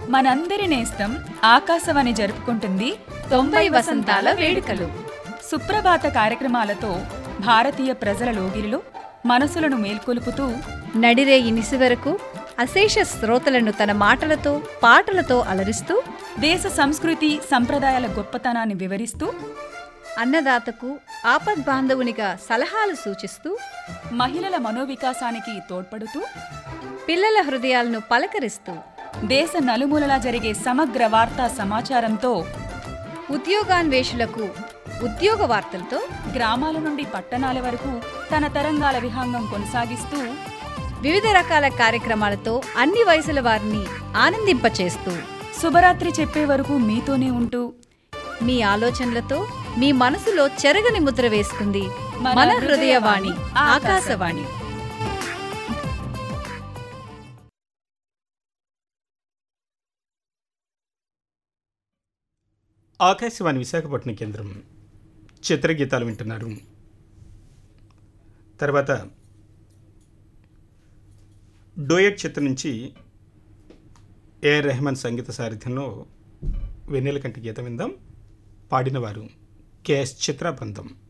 మనందరి నేస్తం ఆకాశవాణి జరుపుకుంటుంది తొంభై వసంతాల వేడుకలు సుప్రభాత కార్యక్రమాలతో భారతీయ ప్రజల లోగిలిలో మనసులను మేల్కొలుపుతూ నడిరే ఇనిసి వరకు అశేష శ్రోతలను తన మాటలతో పాటలతో అలరిస్తూ దేశ సంస్కృతి సంప్రదాయాల గొప్పతనాన్ని వివరిస్తూ అన్నదాతకు ఆపద్బాంధవునిగా సలహాలు సూచిస్తూ మహిళల మనోవికాసానికి తోడ్పడుతూ పిల్లల హృదయాలను పలకరిస్తూ దేశ నలుమూలలా జరిగే సమగ్ర వార్తా సమాచారంతో ఉద్యోగాన్వేషులకు ఉద్యోగ వార్తలతో గ్రామాల నుండి పట్టణాల వరకు తన తరంగాల విహాంగం కొనసాగిస్తూ వివిధ రకాల కార్యక్రమాలతో అన్ని వయసుల వారిని ఆనందింపచేస్తూ శుభరాత్రి చెప్పే వరకు మీతోనే ఉంటూ మీ ఆలోచనలతో మీ మనసులో చెరగని ముద్ర వేస్తుంది మన మన హృదయవాణి ఆకాశవాణి ఆకాశవాణి విశాఖపట్నం కేంద్రం చిత్రగీతాలు వింటున్నారు తర్వాత డోయట్ చిత్రం నుంచి ఏఆర్ రెహమాన్ సంగీత సారథ్యంలో వెన్నెల కంటి గీతం విందాం పాడినవారు కెఎస్ చిత్ర బృందం